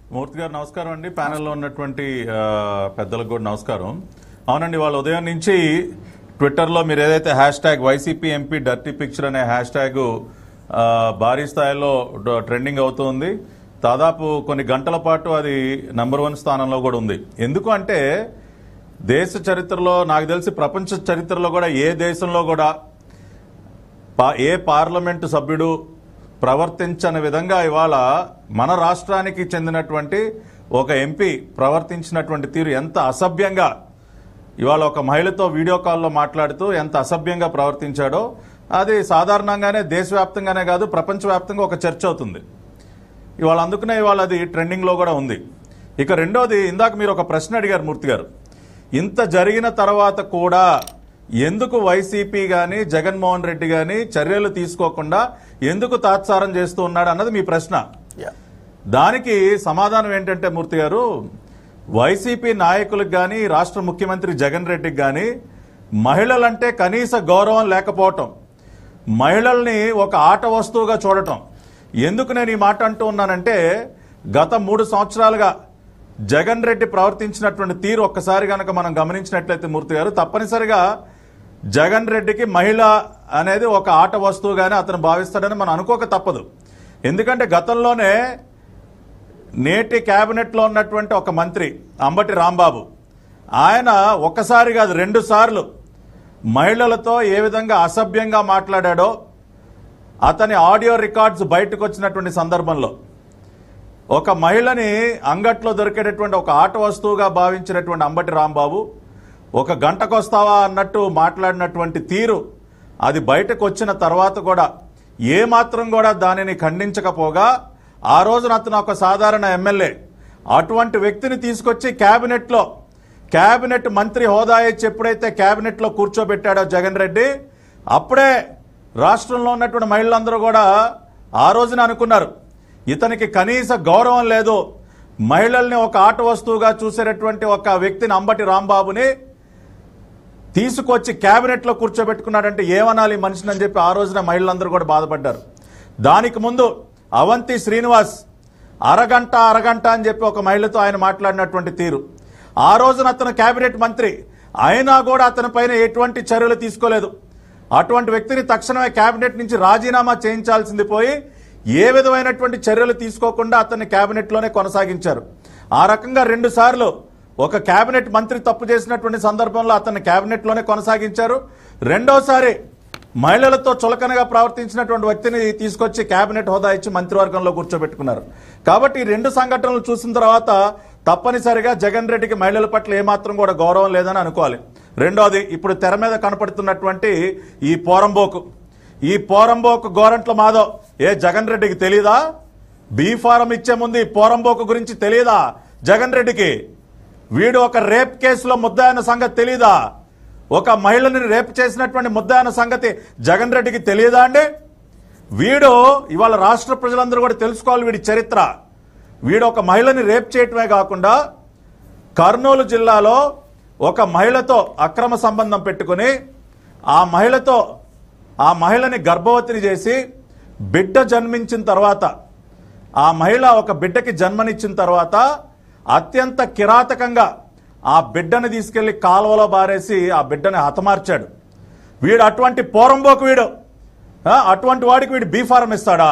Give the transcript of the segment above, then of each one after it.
మూర్తి గారు నమస్కారం అండి ప్యానెల్లో ఉన్నటువంటి ఆ, పెద్దలకు కూడా నమస్కారం అవునండి వాళ్ళ ఉదయం నుంచి ట్విట్టర్లో మీరు ఏదైతే hash tag YCP MP dirty picture అనే హ్యాష్ ట్యాగ్ ఆ, భారీ స్థాయిలో డ- ట్రెండింగ్ అవుతుంది దాదాపు కొన్ని గంటల పాటు అది నంబర్ వన్ స్థానంలో కూడా ఉంది ఎందుకు అంటే దేశ చరిత్రలో నాకు తెలిసి ప్రపంచ చరిత్రలో కూడా ఏ దేశంలో కూడా పా- ఏ పార్లమెంటు సభ్యుడు ప్రవర్తించని విధంగా ఇవాళ మన రాష్ట్రానికి చెందినటువంటి ఒక ఎంపీ ప్రవర్తించినటువంటి తీరు ఎంత అసభ్యంగా ఇవాళ ఒక మహిళతో వీడియో కాల్లో మాట్లాడుతూ ఎంత అసభ్యంగా ప్రవర్తించాడో అది సాధారణంగానే దేశవ్యాప్తంగానే కాదు ప్రపంచవ్యాప్తంగా ఒక చర్చ అవుతుంది ఇవాళ అందుకనే ఇవాళ అది ట్రెండింగ్లో కూడా ఉంది ఇక రెండోది ఇందాక మీరు ఒక ప్రశ్న అడిగారు మూర్తి గారు ఇంత జరిగిన తర్వాత కూడా ఎందుకు వైసీపీ కానీ జగన్మోహన్ రెడ్డి కానీ చర్యలు తీసుకోకుండా ఎందుకు తాత్సారం చేస్తూ ఉన్నాడు అన్నది మీ ప్రశ్న దానికి సమాధానం ఏంటంటే మూర్తి గారు వైసీపీ నాయకులకు కానీ రాష్ట్ర ముఖ్యమంత్రి జగన్ రెడ్డికి కానీ మహిళలంటే కనీస గౌరవం లేకపోవటం మహిళల్ని ఒక ఆట వస్తువుగా చూడటం ఎందుకు నేను ఈ మాట అంటూ ఉన్నానంటే గత మూడు సంవత్సరాలుగా జగన్ రెడ్డి ప్రవర్తించినటువంటి తీరు ఒక్కసారి గనక మనం గమనించినట్లయితే మూర్తి గారు తప్పనిసరిగా జగన్ రెడ్డికి మహిళ అనేది ఒక ఆట వస్తువుగానే అతను భావిస్తాడని మనం అనుకోక తప్పదు ఎందుకంటే గతంలోనే నేటి కేబినెట్లో ఉన్నటువంటి ఒక మంత్రి అంబటి రాంబాబు ఆయన ఒక్కసారి కాదు రెండు సార్లు మహిళలతో ఏ విధంగా అసభ్యంగా మాట్లాడాడో అతని ఆడియో రికార్డ్స్ బయటకు వచ్చినటువంటి సందర్భంలో ఒక మహిళని అంగట్లో దొరికేటటువంటి ఒక ఆట వస్తువుగా భావించినటువంటి అంబటి రాంబాబు ఒక గంటకొస్తావా అన్నట్టు మాట్లాడినటువంటి తీరు అది బయటకు వచ్చిన తర్వాత కూడా ఏ మాత్రం కూడా దానిని ఖండించకపోగా ఆ రోజున అతను ఒక సాధారణ ఎమ్మెల్యే అటువంటి వ్యక్తిని తీసుకొచ్చి క్యాబినెట్లో క్యాబినెట్ మంత్రి హోదా ఇచ్చి ఎప్పుడైతే క్యాబినెట్లో కూర్చోబెట్టాడో జగన్ రెడ్డి అప్పుడే రాష్ట్రంలో ఉన్నటువంటి మహిళలందరూ కూడా ఆ రోజున అనుకున్నారు ఇతనికి కనీస గౌరవం లేదు మహిళల్ని ఒక ఆట వస్తువుగా చూసేటటువంటి ఒక వ్యక్తిని అంబటి రాంబాబుని తీసుకొచ్చి క్యాబినెట్లో కూర్చోబెట్టుకున్నాడంటే ఏమనాలి ఈ మనిషిని అని చెప్పి ఆ రోజున మహిళలందరూ కూడా బాధపడ్డారు దానికి ముందు అవంతి శ్రీనివాస్ అరగంట అరగంట అని చెప్పి ఒక మహిళతో ఆయన మాట్లాడినటువంటి తీరు ఆ రోజున అతను క్యాబినెట్ మంత్రి అయినా కూడా అతని పైన ఎటువంటి చర్యలు తీసుకోలేదు అటువంటి వ్యక్తిని తక్షణమే క్యాబినెట్ నుంచి రాజీనామా చేయించాల్సింది పోయి ఏ విధమైనటువంటి చర్యలు తీసుకోకుండా అతన్ని క్యాబినెట్లోనే కొనసాగించారు ఆ రకంగా రెండు సార్లు ఒక కేబినెట్ మంత్రి తప్పు చేసినటువంటి సందర్భంలో అతన్ని కేబినెట్లోనే కొనసాగించారు రెండోసారి మహిళలతో చులకనగా ప్రవర్తించినటువంటి వ్యక్తిని తీసుకొచ్చి కేబినెట్ హోదా ఇచ్చి మంత్రివర్గంలో కూర్చోబెట్టుకున్నారు కాబట్టి ఈ రెండు సంఘటనలు చూసిన తర్వాత తప్పనిసరిగా జగన్ రెడ్డికి మహిళల పట్ల ఏమాత్రం కూడా గౌరవం లేదని అనుకోవాలి రెండోది ఇప్పుడు తెర మీద కనపడుతున్నటువంటి ఈ పోరంబోకు ఈ పోరంబోకు గోరంట్ల మాధవ్ ఏ జగన్ రెడ్డికి తెలీదా బీ ఫారం ఇచ్చే ముందు ఈ పోరంబోకు గురించి తెలియదా జగన్ రెడ్డికి వీడు ఒక రేప్ కేసులో ముద్దాయన సంగతి తెలీదా ఒక మహిళని రేప్ చేసినటువంటి ముద్దాయన సంగతి జగన్ రెడ్డికి తెలియదా అండి వీడు ఇవాళ రాష్ట్ర ప్రజలందరూ కూడా తెలుసుకోవాలి వీడి చరిత్ర వీడు ఒక మహిళని రేప్ చేయటమే కాకుండా కర్నూలు జిల్లాలో ఒక మహిళతో అక్రమ సంబంధం పెట్టుకుని ఆ మహిళతో ఆ మహిళని గర్భవతిని చేసి బిడ్డ జన్మించిన తర్వాత ఆ మహిళ ఒక బిడ్డకి జన్మనిచ్చిన తర్వాత అత్యంత కిరాతకంగా ఆ బిడ్డని తీసుకెళ్లి కాలువలో బారేసి ఆ బిడ్డని హతమార్చాడు వీడు అటువంటి పోరంబోకు వీడు ఆ, అటువంటి వాడికి వీడు బీ ఫారం ఇస్తాడా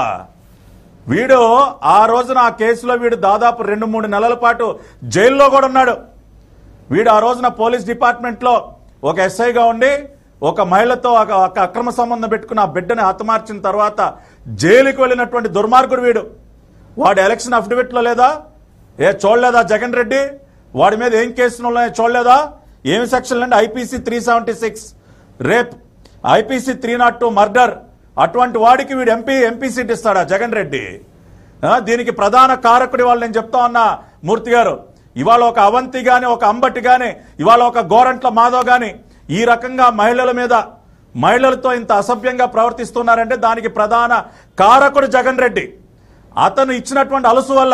వీడు ఆ రోజున ఆ కేసులో వీడు దాదాపు రెండు మూడు నెలల పాటు జైల్లో కూడా ఉన్నాడు వీడు ఆ రోజున పోలీస్ డిపార్ట్మెంట్లో ఒక ఎస్ఐగా ఉండి ఒక మహిళతో ఒక ఒక అక్రమ సంబంధం పెట్టుకుని ఆ బిడ్డని హతమార్చిన తర్వాత జైలుకి వెళ్ళినటువంటి దుర్మార్గుడు వీడు వాడు ఎలక్షన్ అఫిడవిట్లో లేదా ఏ చూడలేదా జగన్ రెడ్డి వాడి మీద ఏం కేసులు ఉన్నాయో చూడలేదా ఏమి సెక్షన్ అండి IPC three seventy six rape IPC three not two murder అటువంటి వాడికి వీడు ఎంపీ ఎంపీ సీట్ ఇస్తాడా జగన్ రెడ్డి ఆ, దీనికి ప్రధాన కారకుడి వాళ్ళు నేను చెప్తా ఉన్నా మూర్తి గారు ఇవాళ ఒక అవంతి గాని ఒక అంబటి గాని ఇవాళ ఒక గోరంట్ల మాధవ్ గాని ఈ రకంగా మహిళల మీద మహిళలతో ఇంత అసభ్యంగా ప్రవర్తిస్తున్నారంటే దానికి ప్రధాన కారకుడు జగన్ రెడ్డి అతను ఇచ్చినటువంటి అలసు వల్ల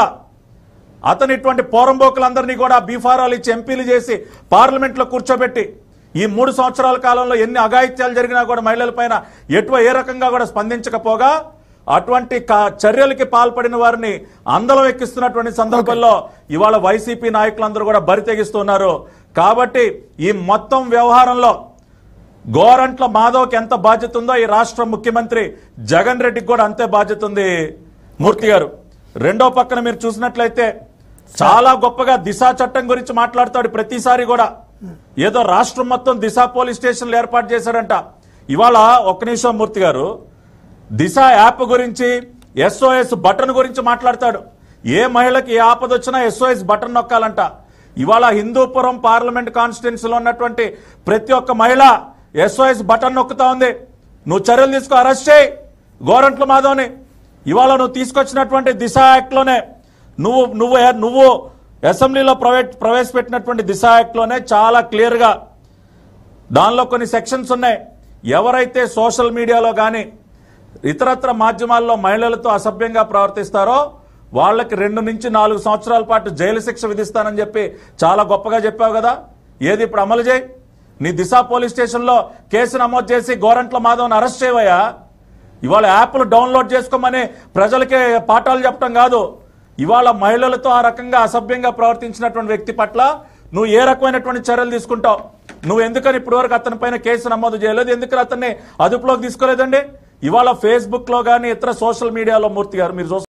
అతను ఇటువంటి పోరంబోకులందరినీ కూడా బీఫారాలు ఇచ్చి ఎంపీలు చేసి పార్లమెంట్లో కూర్చోబెట్టి ఈ మూడు సంవత్సరాల కాలంలో ఎన్ని అఘాయిత్యాలు జరిగినా కూడా మహిళల పైన ఎటువ ఏ రకంగా కూడా స్పందించకపోగా అటువంటి కా- చర్యలకి పాల్పడిన వారిని అందలం ఎక్కిస్తున్నటువంటి సందర్భంలో ఇవాళ వైసీపీ నాయకులందరూ కూడా బరి తెగిస్తున్నారు కాబట్టి ఈ మొత్తం వ్యవహారంలో గోరంట్ల మాధవ్కి ఎంత బాధ్యత ఉందో ఈ రాష్ట్ర ముఖ్యమంత్రి జగన్ రెడ్డికి కూడా అంతే బాధ్యత ఉంది మూర్తి గారు రెండో పక్కన మీరు చూసినట్లయితే చాలా గొప్పగా దిశా చట్టం గురించి మాట్లాడతాడు ప్రతిసారి కూడా ఏదో రాష్ట్రం మొత్తం దిశ పోలీస్ స్టేషన్లు ఏర్పాటు చేశాడంట ఇవాళ ఒక్క నిమిషం మూర్తి గారు దిశ యాప్ గురించి ఎస్ఓఎస్ బటన్ గురించి మాట్లాడతాడు ఏ మహిళకి ఏ ఆపద వచ్చినా ఎస్ఓఎస్ బటన్ నొక్కాలంట ఇవాళ హిందూపురం పార్లమెంట్ కాన్స్టిట్యున్సీలో ఉన్నటువంటి ప్రతి ఒక్క మహిళ ఎస్ఓఎస్ బటన్ నొక్కుతా ఉంది నువ్వు చర్యలు తీసుకో అరెస్ట్ చేయి గోరంట్ల మాధవ్ని ఇవాళ నువ్వు తీసుకొచ్చినటువంటి దిశ యాక్ట్లోనే నువ్వు నువ్వు నువ్వు అసెంబ్లీలో ప్రవేశ ప్రవేశపెట్టినటువంటి దిశ యాక్ట్లోనే చాలా క్లియర్గా దానిలో కొన్ని సెక్షన్స్ ఉన్నాయి ఎవరైతే సోషల్ మీడియాలో కానీ ఇతరత్ర మాధ్యమాల్లో మహిళలతో అసభ్యంగా ప్రవర్తిస్తారో వాళ్ళకి రెండు నుంచి నాలుగు సంవత్సరాల పాటు జైలు శిక్ష విధిస్తానని చెప్పి చాలా గొప్పగా చెప్పావు కదా ఏది ఇప్పుడు అమలు చేయి నీ దిశ పోలీస్ స్టేషన్లో కేసు నమోదు చేసి గోరంట్ల మాధవ్ని అరెస్ట్ చేయవయ్యా ఇవాళ యాప్లు డౌన్లోడ్ చేసుకోమని ప్రజలకే పాఠాలు చెప్పడం కాదు ఇవాళ మహిళలతో ఆ రకంగా అసభ్యంగా ప్రవర్తించినటువంటి వ్యక్తి పట్ల నువ్వు ఏ రకమైనటువంటి చర్యలు తీసుకుంటావు నువ్వు ఎందుకని ఇప్పటివరకు అతని పైన కేసు నమోదు చేయలేదు ఎందుకని అతన్ని అదుపులోకి తీసుకోలేదండి ఇవాళ ఫేస్బుక్ లో కానీ ఇతర సోషల్ మీడియాలో మూర్తి గారు మీరు చూస్తున్నారు